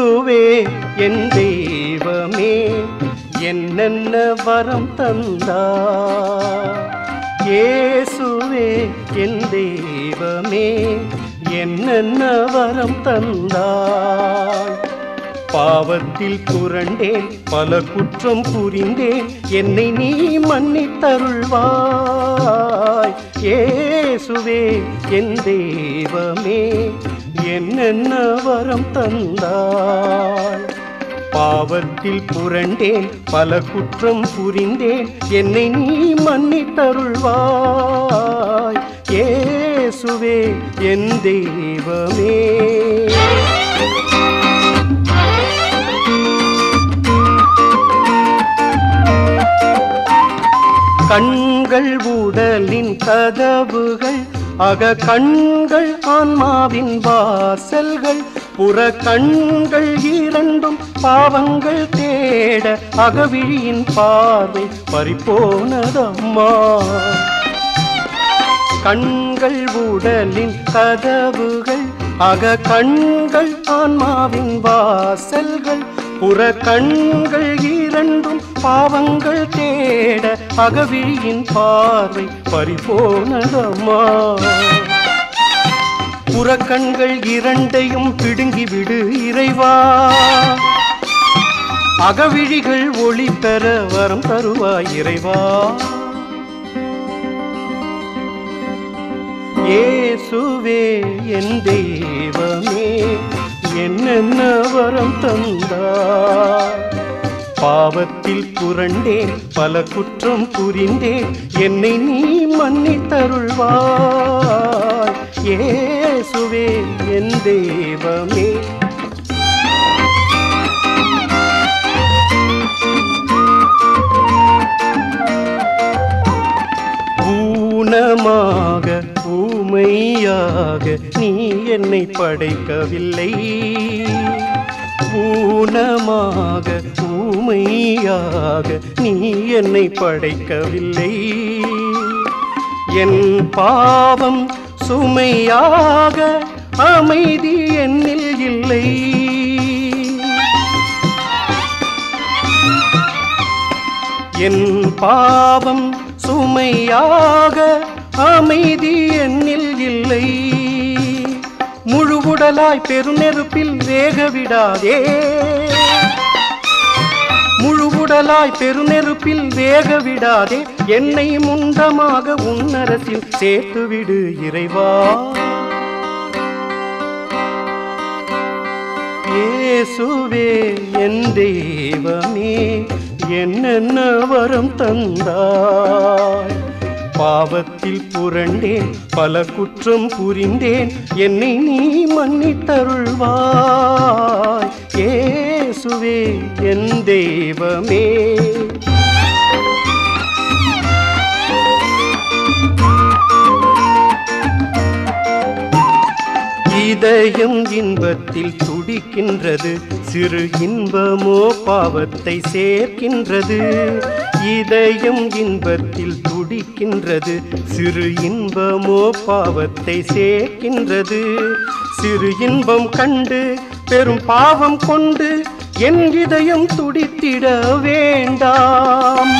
இயேசுவே என் தெய்வமே என்னென்ன வரம் தந்தா இயேசுவே என் தெய்வமே என்னென்ன வரம் தந்தாய் பாவத்தில் புரண்டேன் பல குற்றம் புரிந்தேன் என்னை நீ மன்னித்தருள்வாய் இயேசுவே என் தெய்வமே என்னென்ன வரம் தந்தாய் பாவத்தில் புரண்டேன் பல குற்றம் புரிந்தேன் என்னை நீ மன்னித்தருள்வாய் இயேசுவே என் தெய்வமே கண்கள் உடலின் கதவுகள் அக கண்கள் ஆன்மாவின் வாசல்கள் புற கண்கள் இரண்டும் பாவங்கள் தேட அகவிழியின் பார்வை பறிப்போனதம்மா கண்கள் உடலின் கதவுகள் அக கண்கள் ஆன்மாவின் வாசல்கள் புற கண்கள் இரண்டும் பாவங்கள் தேட அகவிழியின் பார்வை பறிபோனதம்மா புறக்கண்கள் இரண்டையும் பிடுங்கி விடு இறைவா அகவிழிகள் ஒளி பெற வரம் தருவாய் இறைவா இயேசுவே என் தெய்வமே என்னென்ன வரம் தந்தாய் பாவத்தில் புரண்டேன் பல குற்றம் புரிந்தேன் என்னை நீ மன்னித்தருள்வாய் இயேசுவே என் தெய்வமே ஊனமாக ஊமையாக நீ என்னை படைக்கவில்லை ஊனமாக ஊமையாக நீ என்னை படைக்கவில்லை என் பாவம் சுமையாக அமைதி என்னில் இல்லை என் பாவம் சுமையாக அமைதி என்னில் இல்லை முழுவுடலாய் பெருநெருப்பில் வேக விடாதே முழுவுடலாய் பெருநெருப்பில் வேக விடாதே என்னை முண்டமாக உன்னரசில் சேர்த்து விடு இறைவா இயேசுவே என் தெய்வமே என்னென்ன வரம் தந்தாய் பாவத்தில் புரண்டேன் பல குற்றம் புரிந்தேன் என்னை நீ மன்னித்தருள்வாய் இயேசுவே என் தெய்வமே இதயம் இன்பத்தில் துடிக்கின்றது சிறு இன்பமோ பாவத்தை சேர்க்கின்றது இதயம் இன்பத்தில் துடிக்கின்றது சிறு இன்பமோ பாவத்தை சேர்க்கின்றது சிறு இன்பம் கண்டு பெரும் பாவம் கொண்டு என் இதயம் துடித்திட வேண்டாம்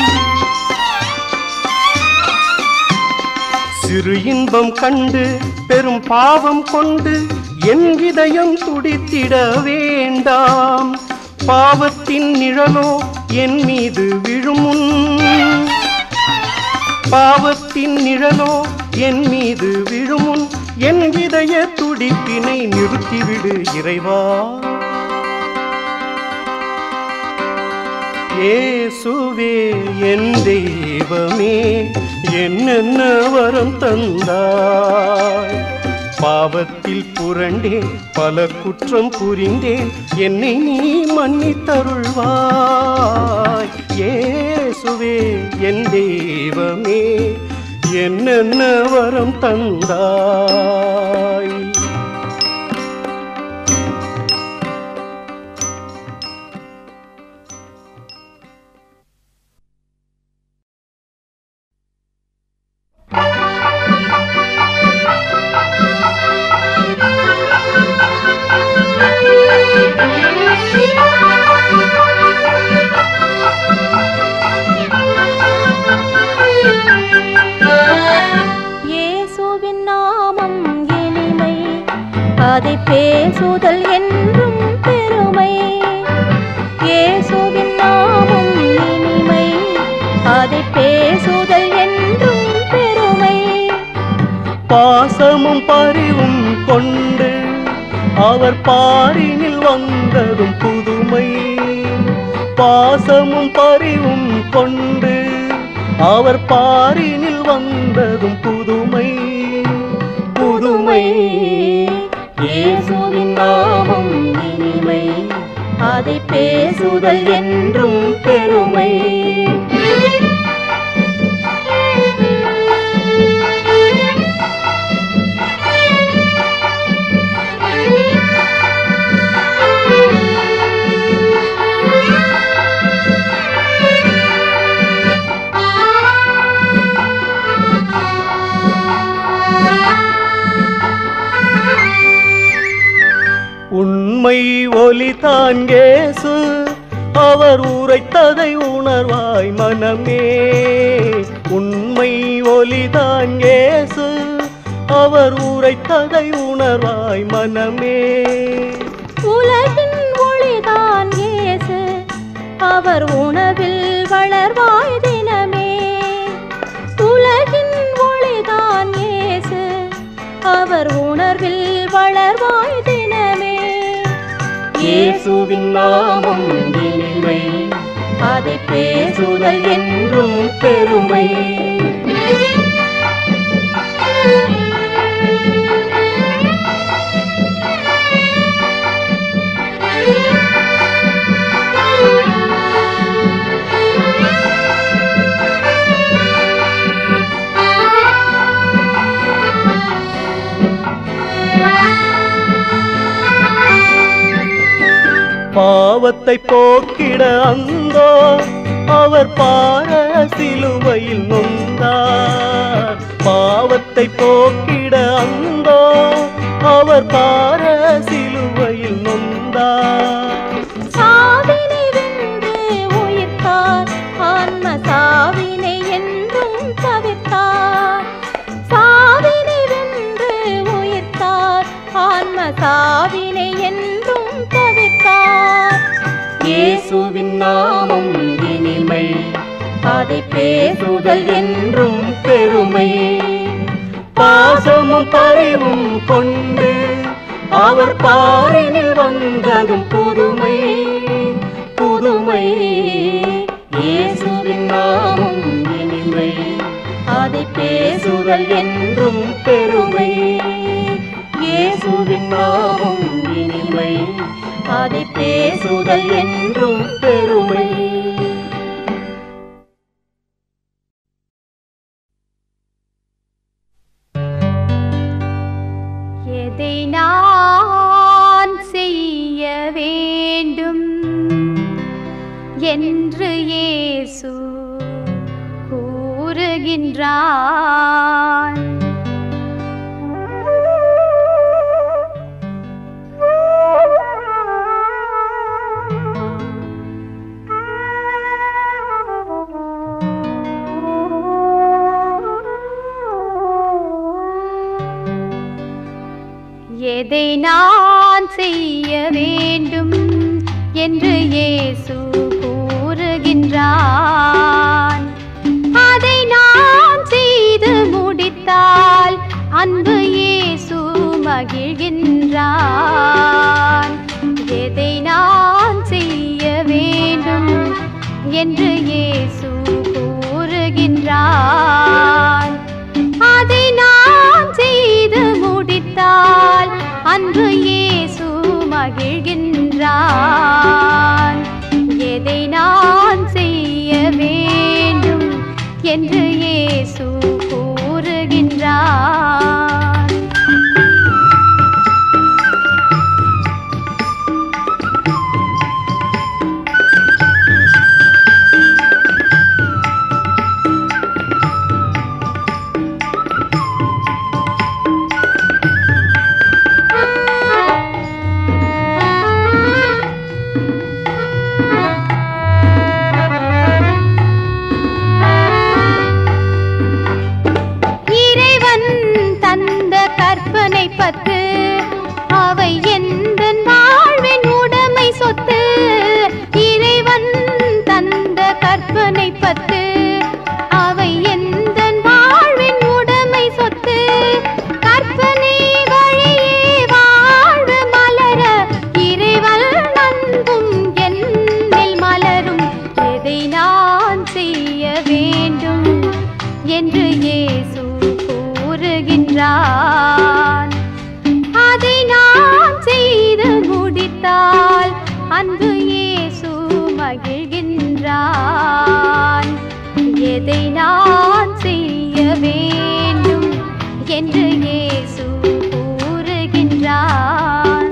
சிறு இன்பம் கண்டு பெரும் பாவம் கொண்டு என் இதயம் துடித்திட வேண்டாம் பாவத்தின் நிழலோ என் மீது விழுமுன் பாவத்தின் நிழலோ என் மீது விழுமுன் என் இதய துடிப்பினை நிறுத்திவிடு இறைவா இயேசுவே என் தெய்வமே என்னென்ன வரம் தந்தாய் பாவத்தில் புரண்டேன் பல குற்றம் புரிந்தேன் என்னை நீ மன்னித்தருள்வாய் இயேசுவே என் தெய்வமே என்னென்ன வரம் தந்தாய் Thank you. அவர் பாரினில் வந்ததும் புதுமை பாசமும் பரிவும் கொண்டு அவர் பாரினில் வந்ததும் புதுமை புதுமை இயேசுவின் நாமம் இனிமை அதை பேசுதல் என்றும் பெருமை உண்மை ஒலி தாங்கேசு அவர் உரைத்ததை உணர்வாய் மனமே உண்மை ஒலி தாங்கேசு அவர் உரைத்ததை உணர்வாய் மனமே உலகின் ஒளிதான் இயேசு அவர் உணவில் வளர்வாய் தினமே உலகின் ஒளிதான் இயேசு அவர் உணர்வில் வளர்வாய் தினமே இயேசுவின் நாமம் இனிமை அதை பேசுதல் என்றும் பெருமை பாவத்தை போக்கிட அந்தோ அவர் பார சிலுவையில் நொந்தார் பாவத்தை போக்கிட அந்தோ அவர் பார சிலுவையில் நொந்தார் சாவினை வென்று உயிர்த்தார் ஆன்ம சாவினை என்றும் தவிர்த்தார் சாவினை வென்று உயிர்த்தார் ஆன்ம சாவினை என்றும் தவிர்த்தார் இயேசுவின் நாமம் இனிமை அதை பேசுதல் என்றும் பெருமை பாசமும் பரிவும் கொண்டு அவர் பாரினில் வந்ததும் புதுமை புதுமை இயேசுவின் நாமம் இனிமை அதை பேசுதல் பேசுதல் என்றும் பெருமை இயேசுவின் நாமம் இனிமை அதை பேசுதல் பேசுதல் என்றும் பெருமை எதை நான் செய்ய வேண்டும் என்று இயேசு கூறுகின்றான் எதை நான் செய்ய வேண்டும் என்று இயேசு கூறுகின்றான் அதை நான் செய்து முடித்தால் அன்பு இயேசு மகிழ்கின்றான் எதை நான் செய்ய வேண்டும் என்று இயேசு கூறுகின்றான் அதை நான் செய்து முடித்தால் அன்பு இயேசு மகிழ்கின்றான் எதை நான் செய்ய வேண்டும் என்று இயேசு கூறுகின்றான் என்று இயேசு கூறுகின்றான்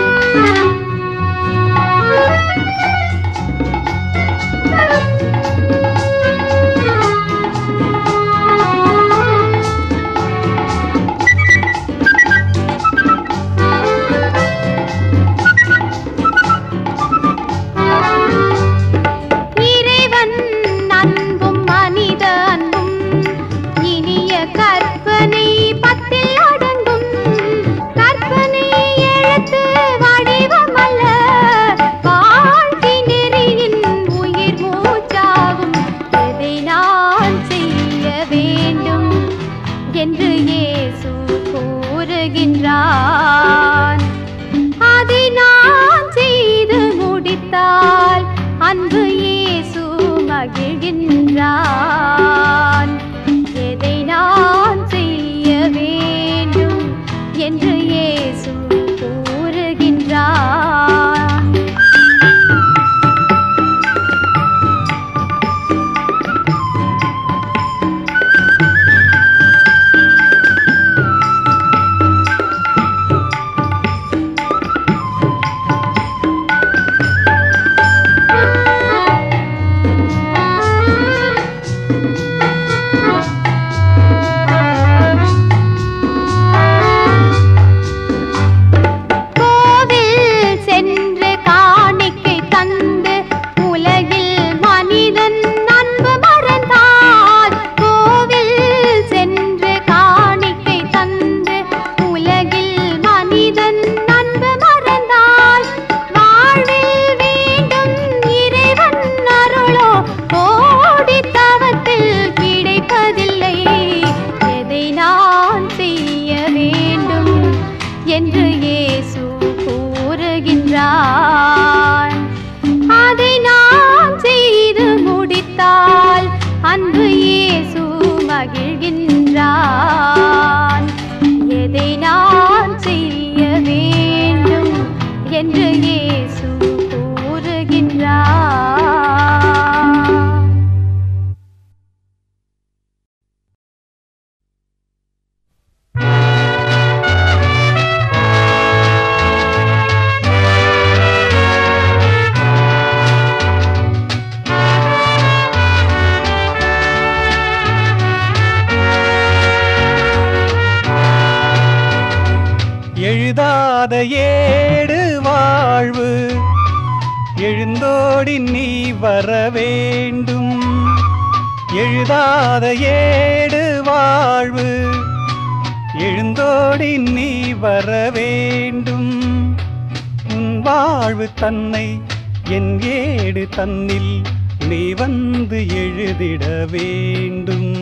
இறைவன் அன்பும் மனித அன்பும் இனிய கற்பனை பத்தில் அடங்கும் கற்பனை எழுத்து வடிவம் அல்ல வாழ்க்கை நெறியின் உயிர் மூச்சாகும் எதை நான் செய்ய வேண்டும் என்று இயேசு கூறுகின்றான் அதை நான் செய்து முடித்தால் அன்பு இயேசு மகிழ்கின்றான் எதை நான் செய்ய வேண்டும் என்று இயேசு கூறுகின்றான் கோவில் சென்று காணிக்கை தந்து உலகில் மனிதன் அன்பு மறந்தால் கோவில் சென்று காணிக்கை தந்து உலகில் மனிதன் அன்பு மறந்தால் வாழ்வில் வேண்டும் இறைவன் அருளோ கோடி தவத்தில் கிடைப்பதில்லை எதை நான் செய்ய வேண்டும் என்று இயேசு கூறுகின்றான் அதை நான் செய்து முடித்தால் அன்பு இயேசு மகிழ்கின்றான் எதை நான் செய்ய வேண்டும் என்று இயேசு கூறுகின்றான் எழுதாத ஏடு வாழ்வு எழுந்தோடி நீ வர வேண்டும் எழுதாத ஏடு வாழ்வு எழுந்தோடி நீ வர வேண்டும் உன் வாழ்வு தன்னை என் ஏடு தன்னில் நீ வந்து எழுதிட வேண்டும்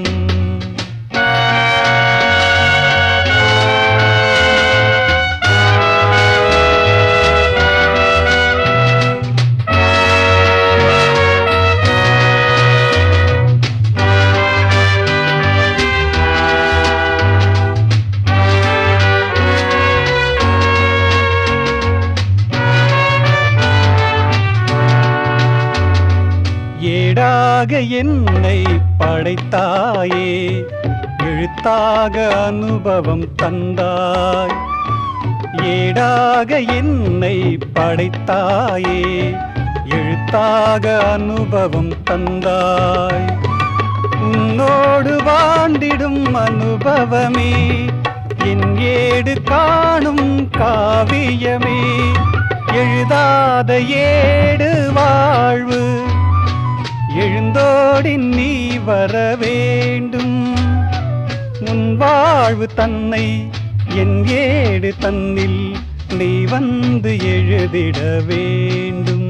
ஏடாக என்னை படைத்தாயே எழுத்தாக அனுபவம் தந்தாய் ஏடாக என்னை படைத்தாயே எழுத்தாக அனுபவம் தந்தாய் உன்னோடு வாழ்ந்திடும் அனுபவமே என் ஏடு காணும் காவியமே எழுதாத ஏடு வாழ்வு எழுந்தோடி நீ வர வேண்டும் உன் வாழ்வு தன்னை என் ஏடு தன்னில் நீ வந்து எழுதிட வேண்டும்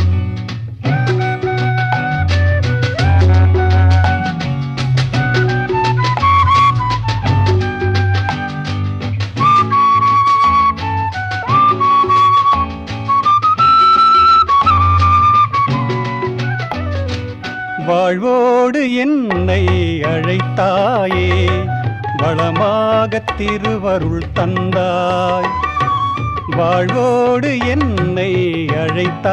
வாழ்வோடு என்னை அழைத்தாயே வளமாக திருவருள் தந்தாய் வாழ்வோடு என்னை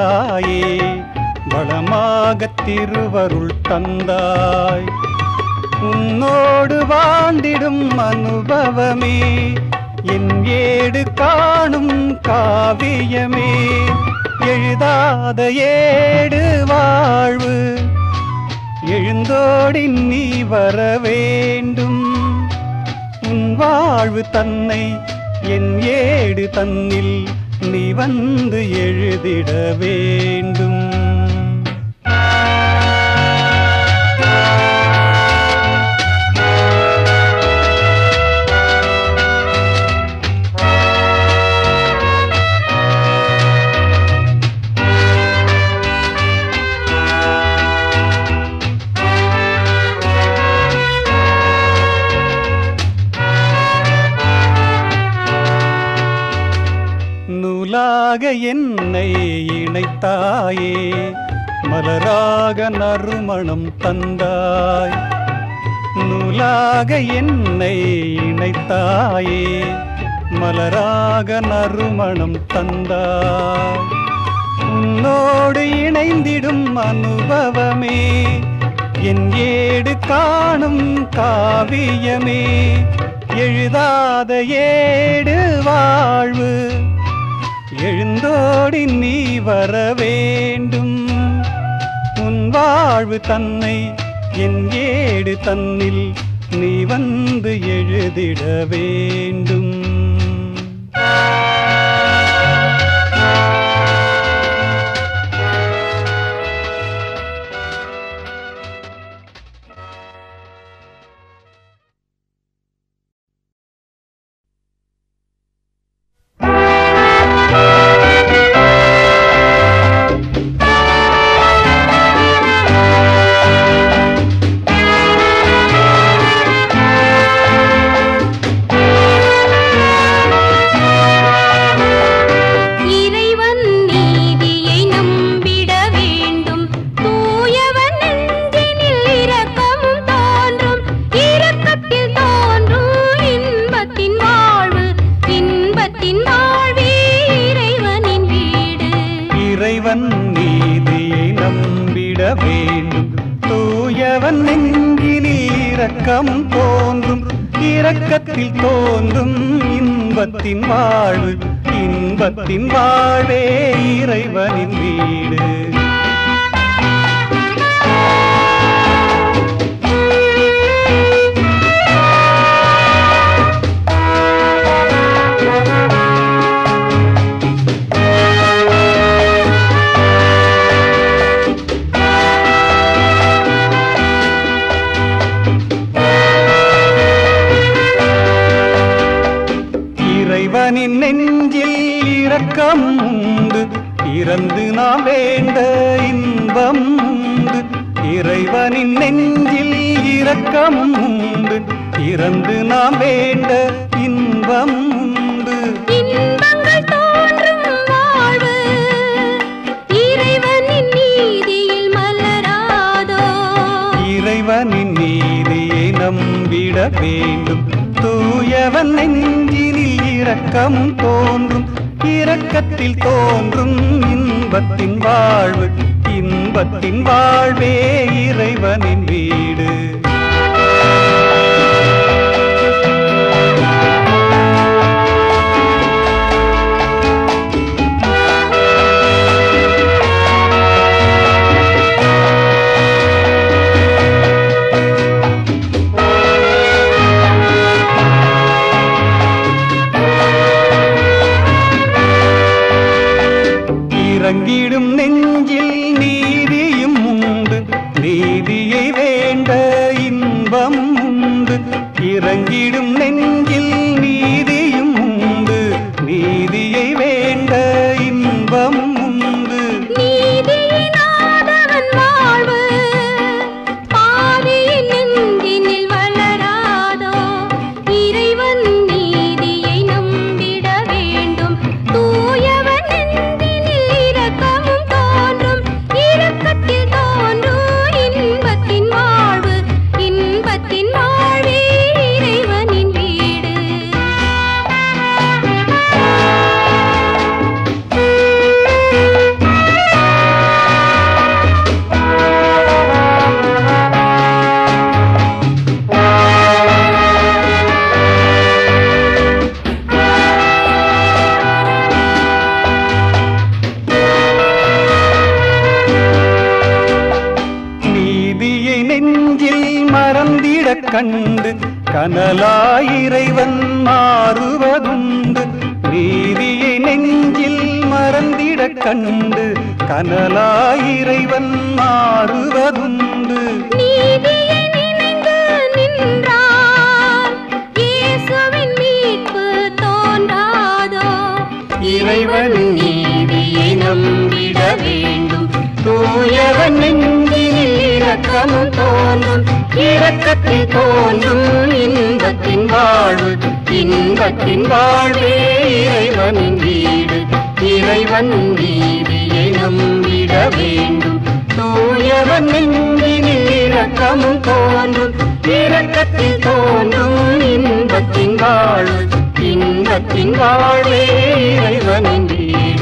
அழைத்தாயே வளமாக திருவருள் தந்தாய் உன்னோடு வாழ்ந்திடும் அனுபவமே என் ஏடு காணும் காவியமே எழுதாத ஏடு வாழ்வு எழுந்தோடி நீ வர வேண்டும் உன் வாழ்வு தன்னை என் ஏடு தன்னில் நீ வந்து எழுதிட வேண்டும் நூலாக என்னை இணைத்தாயே மலராக நறுமணம் தந்தாய் நூலாக என்னை இணைத்தாயே மலராக நறுமணம் தந்தாய் உன்னோடு இணைந்திடும் அனுபவமே என் ஏடு காணும் காவியமே எழுதாத ஏடு வாழ்வு எழுந்தோடி நீ வர வேண்டும் உன் வாழ்வு தன்னை என் ஏடு தன்னில் நீ வந்து எழுதிட வேண்டும் இறைவன் நீதியை நம்பிட வேண்டும் தூயவன் நெஞ்சினில் இரக்கமும் தோன்றும் இரக்கத்தில் தோன்றும் இன்பத்தின் வாழ்வு இன்பத்தின் வாழ்வே இறைவனின் வீடு இறைவன் நீதியை நம்பிட வேண்டும் தூயவன் நெஞ்சினில் இரக்கம் தோன்றும் இரக்கத்தில் தோன்றும் இன்பத்தின் வாழ்வு இன்பத்தின் வாழ்வே இறைவனின் வீடு இறைவனின் நெஞ்சில் இரக்கம் உண்டு இறந்து நாம் வேண்ட இன்பம் உண்டு இறைவனின் நெஞ்சில் இரக்கம் உண்டு இறந்து நாம் வேண்ட இன்பம் உண்டு இன்பங்கள் தோன்றும் வாழ்வு இறைவனின் நீதியில் மலராதோ இறைவனின் நீதியை நம்பிட வேண்டும் தூயவன் நெஞ்சினில் இரக்கம் தோன்றும் இரக்கத்தில் தோன்றும் இன்பத்தின் வாழ்வு இன்பத்தின் வாழ்வே இறைவனின் வீடு இறங்கிடும் நெஞ்சில் நீதியும் உண்டு நீதியை வேண்ட இன்பம் உண்டு இறங்கிடும் நெஞ்சில் நீதியும் உண்டு நீதியை வேண்ட இன்பம் உண்டு நீதியினாதவன் வாழ்வு பாவியின் நெஞ்சினில் வளராதோ இறைவன் நீதியை நம்பிட வேண்டும் தூயவன் நெஞ்சினில் இரக்கமும் தோன்றும் இரக்கத்தில் தோன்றும் இன்பத்தின் வாழ்வு இன்பத்தின் வாழ்வே இறைவனின் வீடு கண்டு கனலாயிரைவன் மாறுவதுண்டு நீதியை நெஞ்சில் மறந்திடக் கண்டு கனலாயிரைவன் மாறுவதுண்டு நீதியை நினைந்து நின்றால் இயேசுவின் மீட்பு தோன்றாதோ இறைவன் நீதியை நம்பிட வேண்டும் தூயவன் நெஞ்சினில் இரக்கமும் தோன்றும் இரக்கத்தில் தோன்றும் இன்பத்தின் வாழ்வு இன்பத்தின் வாழ்வே இறைவனின் வீடு இறைவன் நீதியை நம்பிட வேண்டும் தூயவன் நெஞ்சினில் இரக்கமும் தோன்றும் இரக்கத்தில் தோன்றும் இன்பத்தின் வாழ்வு இன்பத்தின் வாழ்வே இறைவனின் வீடு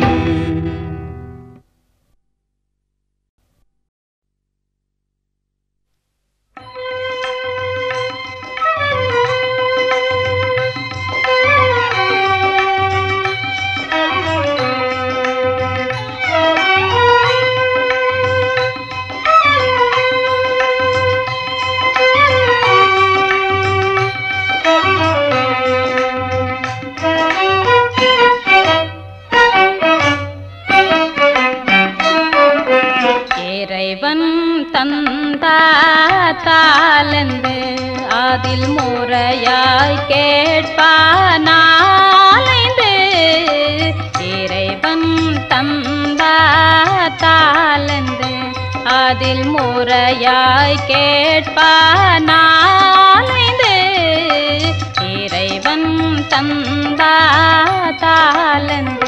இறைவன் தந்தாலந்து அதில் முறையாய் கேட்பானாலைந்து இறைவன் தந்தாலந்து அதில் முறையாய் கேட்பானாலைந்து இறைவன் தந்தாலந்து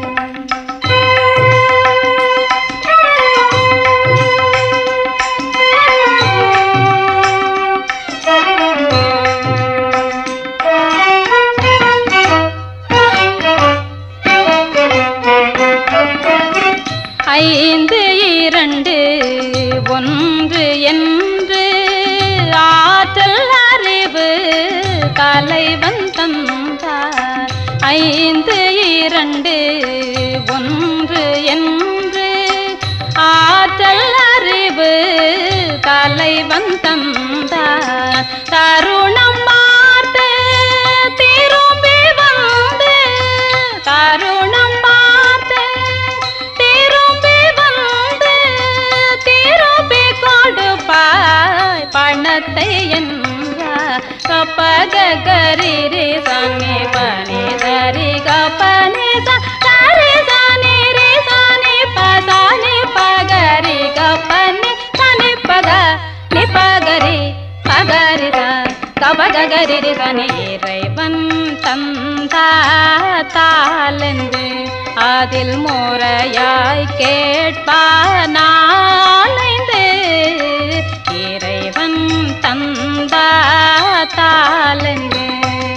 ஐந்து இரண்டு ஒன்று என்று ஆற்றல் அறிவு தலைவன் தந்தார் ஐந்து இரண்டு ஒன்று என்று ஆற்றல் அறிவு தலைவன் தந்தார் தருணம் பார்த்து திரும்பி வந்து தருணம் பார்த்து திரும்பி வந்து திருப்பி கொடுப்பாய் பணத்தை என்றார் கப்பக கரிரி சனி பனி சரி கப்பனி சரி சனி ரி சனி பசனி பகரி கப்பனி சனி பக நி பகரி பகரி கபக கரிரி சனி இறைவன் தந்தாலந்து அதில் முறையாய் கேட்பானாலைந்து இறைவன் தந்தாலந்து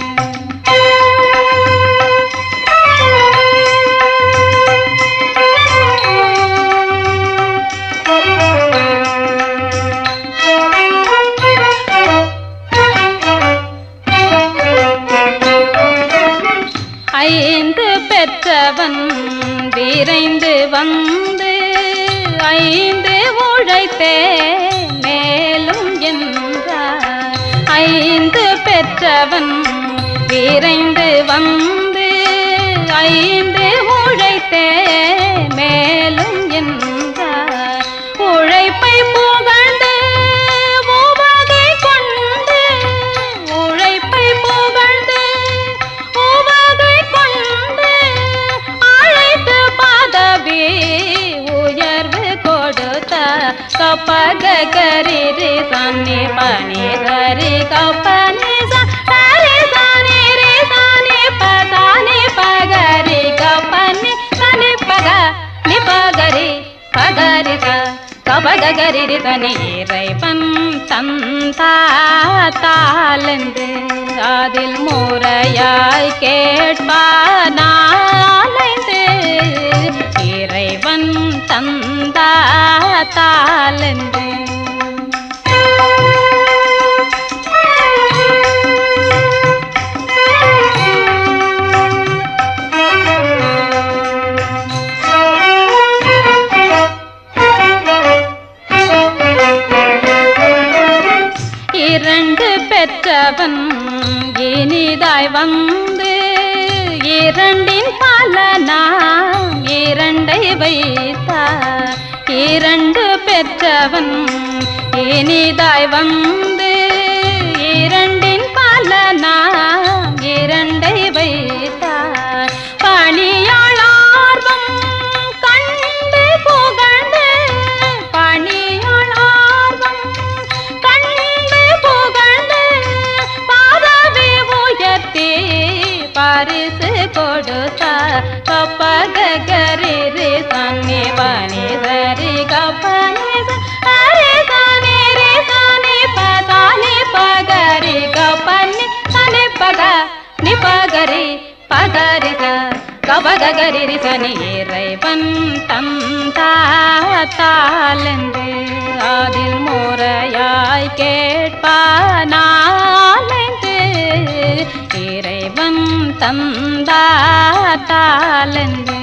ஐந்து பெற்றவன் விரைந்து வந்து ஐந்து உழைத்தே மேலும் என்றார் ஐந்து பெற்றவன் விரைந்து வந்து ஐந்து உழைத்தே மேலும் என்றார் உழைப்பை புகழ்ந்து உவகை கொண்டு உழைப்பை புகழ்ந்து உவகை கொண்டு அழைத்து பதவி உயர்வு கொடுத்த கப்பக கரிரி சன்னி பனி கரி கப்பனி சரி சனி ரி சனி பதானி பகரி கப்பனி சனி பக நி பகரி பகரி த கபக கரிரி தனி இறைவன் தந்தாலந்து அதில் முறையாய் கேட்பானாலைந்து இறைவன் தந்தாலந்து இரண்டு இனிதாய் வந்து இரண்டின் பலனாம் இரண்டை வைத்தார் இரண்டு பெற்றவன் இனிதாய் வந்து இரண்டின் பலனாம் இரண்டை வைத்தார் பணியாளார்வம் கண்டு புகழ்ந்து பணியாளார்வம் கண்டு புகழ்ந்து பாதவி உயர்த்தி பரிசு கொடுத்தார் கப்பகரிரி சன்னி பனி சரி கப்பனி சரி சனி ரி சனி பதானி பகரி கப்பனி சனி பக நி பகரி பகரி க கபகரி சனி இறைவன் தந்தாத்தாலென்று அதில் முறையாய் கேட்பானாலென்று இறைவன் தந்தாத்தாலென்று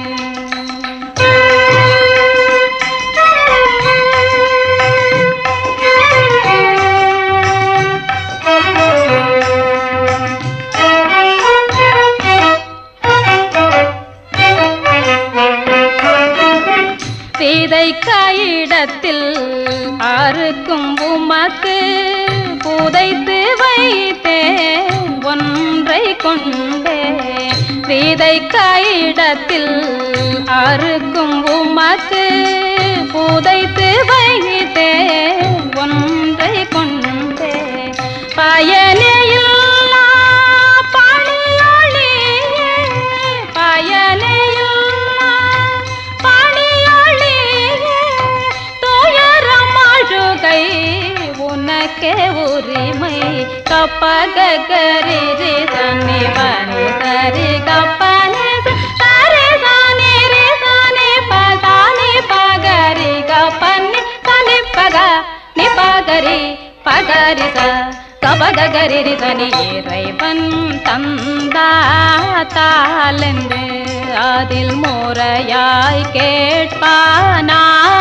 சீதை கையிடத்தில் அறுக்கும் உமக்கு புதைத்து வைத்தேன் ஒன்றை கொண்டே சீதை கையிடத்தில் அறுக்கும் உமக்கு புதைத்து வைத்தேன் ஒன்றை கொண்டே பயனையில்லா பணியாளி பயனையில்லா பணியாளி துயரம் அழுகை உனக்கே உரிமை கப்பகரி சனி பனி சரி கப்பனி சரி சனி ரி சனி பதானி பகரி கப்பனி சனி பக நி பகரி பகரி ச கபகரி சனி இறைவன் தந்தாத்தாலென்று அதில் முறையாய் கேட்பானா